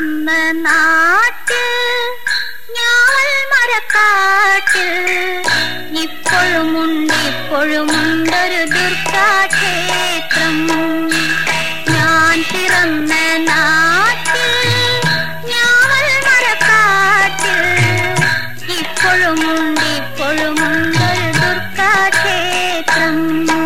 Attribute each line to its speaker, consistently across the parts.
Speaker 1: പിറന്ന നാട്ടിൽ ഞാവൽ മരക്കാട്ടിൽ ഇപ്പോഴുമുണ്ട് ഇപ്പോഴുമുണ്ടൊരു ദുർഗാക്ഷേത്രം ഞാൻ പിറന്ന നാട്ടിൽ ഞാവൽ മരക്കാട്ടിൽ ഇപ്പോഴുമുണ്ട് ഇപ്പോഴുമുണ്ടൊരു ദുർഗാക്ഷേത്രം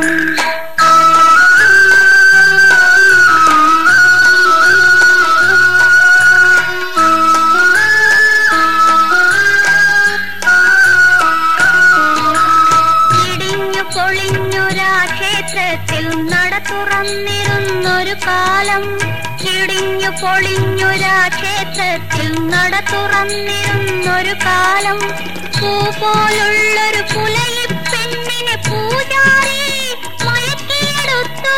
Speaker 1: ഇടിഞ്ഞു പൊളിഞ്ഞൊരാ ക്ഷേത്രത്തിൽ നട തുറന്നിരുന്നൊരു കാലം ഇടിഞ്ഞു പൊളിഞ്ഞൊരാ ക്ഷേത്രത്തിൽ നട തുറന്നിരുന്നൊരു കാലം പൂ പോലുള്ളൊരു പുലയി പെണ്ണിനെ പൂജാരി മയക്കിയെടുത്തു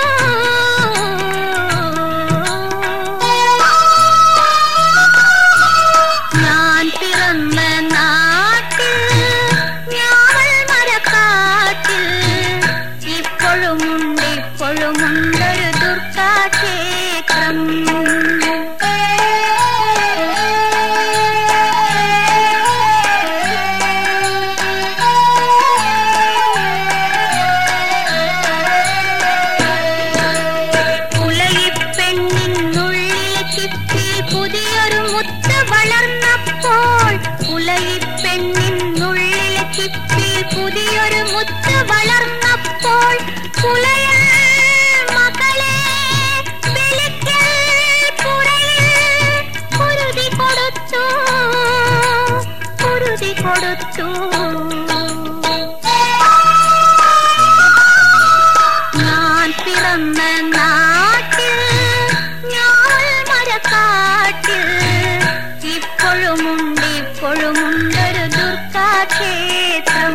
Speaker 1: ഞാൻ പിറന്ന നാട്ടിൽ ഞാവൽ മരക്കാട്ടിൽ ഇപ്പോഴുമുണ്ട് ഇപ്പോഴുമുണ്ടൊരു ദുർഗാക്ഷേത്രം പുലയിപ്പെണ്ണിനുള്ളിലെ ചിപ്പിൽ പുതിയൊരു മുത്ത് വളർന്നപ്പോൾ പുലയിപ്പെണ്ണിനുള്ളിലെ ചിപ്പിൽ പുതിയൊരു മുത്ത് വളർന്നപ്പോൾ പുലയ മകളെ വിളിക്കൽ പുറയിൽ കുരുതി കൊടുത്തു കുരുതി കൊടുത്തു ഞാൻ പിറന്ന നാട്ടിൽ ഞാൻ മരക്കാട്ടിൽ ഇപ്പോഴുമുണ്ട് ഇപ്പോഴുമുണ്ടൊരു ദുർഗാക്ഷേത്രം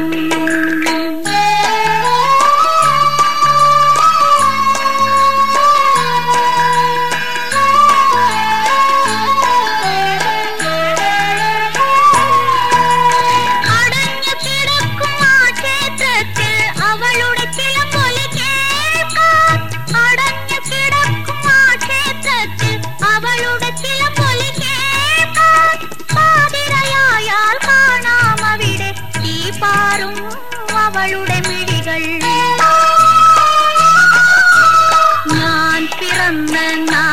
Speaker 1: അടഞ്ഞു കിടക്കും ആ ക്ഷേത്രത്തിൽ അവളുടെ ചിലമ്പൊലി കേൾക്കാൻ അടഞ്ഞു കിടക്കും ആ ക്ഷേത്രത്തിൽ അവളുടെ ചിലമ്പൊലി കേൾക്കാൻ പാതിരയായാൽ കാണാം അവിടെ തീ പാറും അവളുടെ മിഴികൾ ഞാൻ പിറന്ന